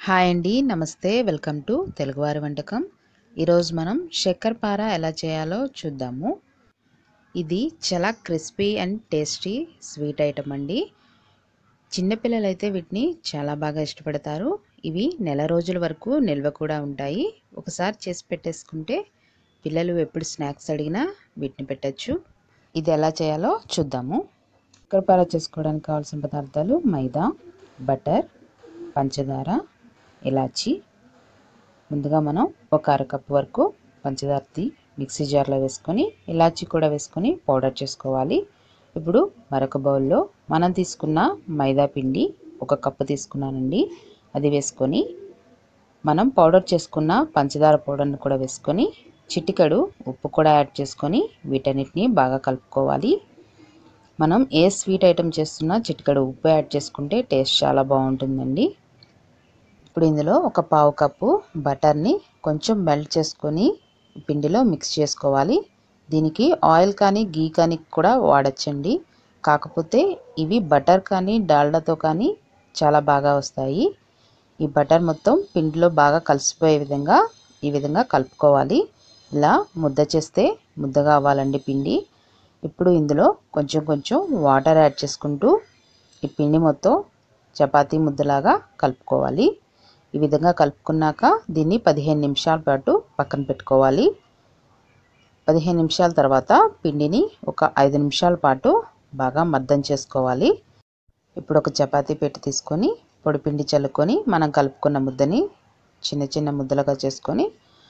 hi అండి నమస్తే welcome to తెలుగువారి వంటకం ఈరోజు మనం చక్కెరపార ఎలా చేయాలో చూద్దాము ఇది చాలా crispy and tasty sweet item అండి చిన్నపిల్లలు అయితే వీటిని చాలా బాగా ఇష్టపడతారు ఇవి నెల రోజుల వరకు నిల్వ కూడా ఉంటాయి ఒకసారి చేసి పెట్టేసుకుంటే పిల్లలు ఎప్పుడు స్నాక్స్ అడిగినా వీటిని పెట్టచ్చు ఇది ఎలా చేయాలో చూద్దాము చక్కెరపార చేసుకోవడానికి కావాల్సిన పదార్థాలు మైదా బటర్ పంచదార ఇలాచి ముందుగా మనం ఒక అరకప్పు వరకు పంచదారతి మిక్సీ జార్లో వేసుకొని ఇలాచి కూడా వేసుకొని పౌడర్ చేసుకోవాలి ఇప్పుడు మరొక బౌల్లో మనం తీసుకున్న మైదా పిండి ఒక కప్పు తీసుకున్నానండి అది వేసుకొని మనం పౌడర్ చేసుకున్న పంచదార పౌడర్ని కూడా వేసుకొని చిటికెడు ఉప్పు కూడా యాడ్ చేసుకొని వీటన్నిటిని బాగా కలుపుకోవాలి మనం ఏ స్వీట్ ఐటెం చేస్తున్నా చిటికెడు ఉప్పు యాడ్ చేసుకుంటే టేస్ట్ చాలా బాగుంటుందండి ఇప్పుడు ఇందులో ఒక పావు కప్పు బటర్ని కొంచెం మెల్ట్ చేసుకొని పిండిలో మిక్స్ చేసుకోవాలి దీనికి ఆయిల్ కానీ గీ కానీ కూడా వాడచ్చండి కాకపోతే ఇవి బటర్ కానీ డాల్డాతో కానీ చాలా బాగా వస్తాయి ఈ బటర్ మొత్తం పిండిలో బాగా కలిసిపోయే విధంగా ఈ విధంగా కలుపుకోవాలి ఇలా ముద్ద చేస్తే ముద్దగా అవ్వాలండి పిండి ఇప్పుడు ఇందులో కొంచెం కొంచెం వాటర్ యాడ్ చేసుకుంటూ ఈ పిండి మొత్తం చపాతీ ముద్దలాగా కలుపుకోవాలి ఈ విధంగా కలుపుకున్నాక దీన్ని పదిహేను నిమిషాల పాటు పక్కన పెట్టుకోవాలి పదిహేను నిమిషాల తర్వాత పిండిని ఒక ఐదు నిమిషాల పాటు బాగా మద్దం చేసుకోవాలి ఇప్పుడు ఒక చపాతీ పెట్టి తీసుకొని పొడి పిండి చల్లుకొని మనం కలుపుకున్న ముద్దని చిన్న చిన్న ముద్దలుగా చేసుకొని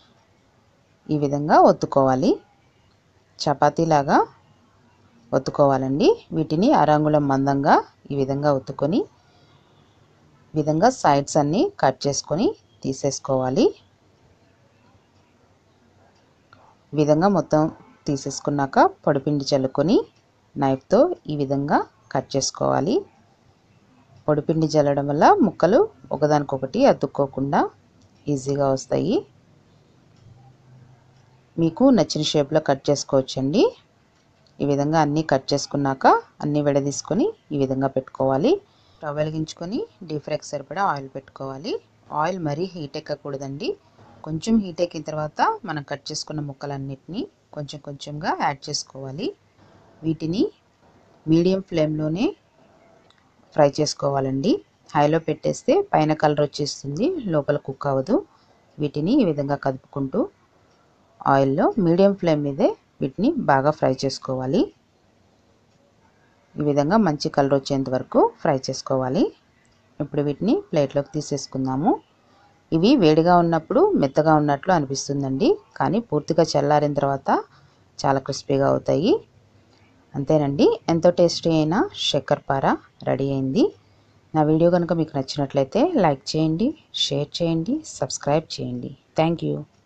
ఈ విధంగా ఒత్తుకోవాలి చపాతీలాగా ఒత్తుకోవాలండి వీటిని అరంగుళం మందంగా ఈ విధంగా ఒత్తుకొని విధంగా సైడ్స్ అన్నీ కట్ చేసుకొని తీసేసుకోవాలి ఈ విధంగా మొత్తం తీసేసుకున్నాక పొడిపిండి చల్లుకొని నైఫ్తో ఈ విధంగా కట్ చేసుకోవాలి పొడిపిండి చల్లడం వల్ల ముక్కలు ఒకదానికొకటి అతుక్కోకుండా ఈజీగా వస్తాయి మీకు నచ్చిన షేప్లో కట్ చేసుకోవచ్చండి ఈ విధంగా అన్నీ కట్ చేసుకున్నాక అన్నీ విడదీసుకొని ఈ విధంగా పెట్టుకోవాలి స్టవ్ వెలిగించుకొని డీప్ ఫ్రైకి సరిపడా ఆయిల్ పెట్టుకోవాలి ఆయిల్ మరీ హీట్ ఎక్కకూడదండి కొంచెం హీట్ ఎక్కిన తర్వాత మనం కట్ చేసుకున్న ముక్కలన్నిటిని కొంచెం కొంచెంగా యాడ్ చేసుకోవాలి వీటిని మీడియం ఫ్లేమ్లోనే ఫ్రై చేసుకోవాలండి హైలో పెట్టేస్తే పైన కలర్ వచ్చేస్తుంది లోపల కుక్ అవ్వదు వీటిని ఈ విధంగా కదుపుకుంటూ ఆయిల్లో మీడియం ఫ్లేమ్ మీదే వీటిని బాగా ఫ్రై చేసుకోవాలి ఈ విధంగా మంచి కలర్ వచ్చేంత వరకు ఫ్రై చేసుకోవాలి ఇప్పుడు వీటిని ప్లేట్లోకి తీసేసుకుందాము ఇవి వేడిగా ఉన్నప్పుడు మెత్తగా ఉన్నట్లు అనిపిస్తుందండి కానీ పూర్తిగా చల్లారిన తర్వాత చాలా క్రిస్పీగా అవుతాయి అంతేనండి ఎంతో టేస్టీ అయిన చక్కెరపార రెడీ అయింది నా వీడియో కనుక మీకు నచ్చినట్లయితే లైక్ చేయండి షేర్ చేయండి సబ్స్క్రైబ్ చేయండి థ్యాంక్ యూ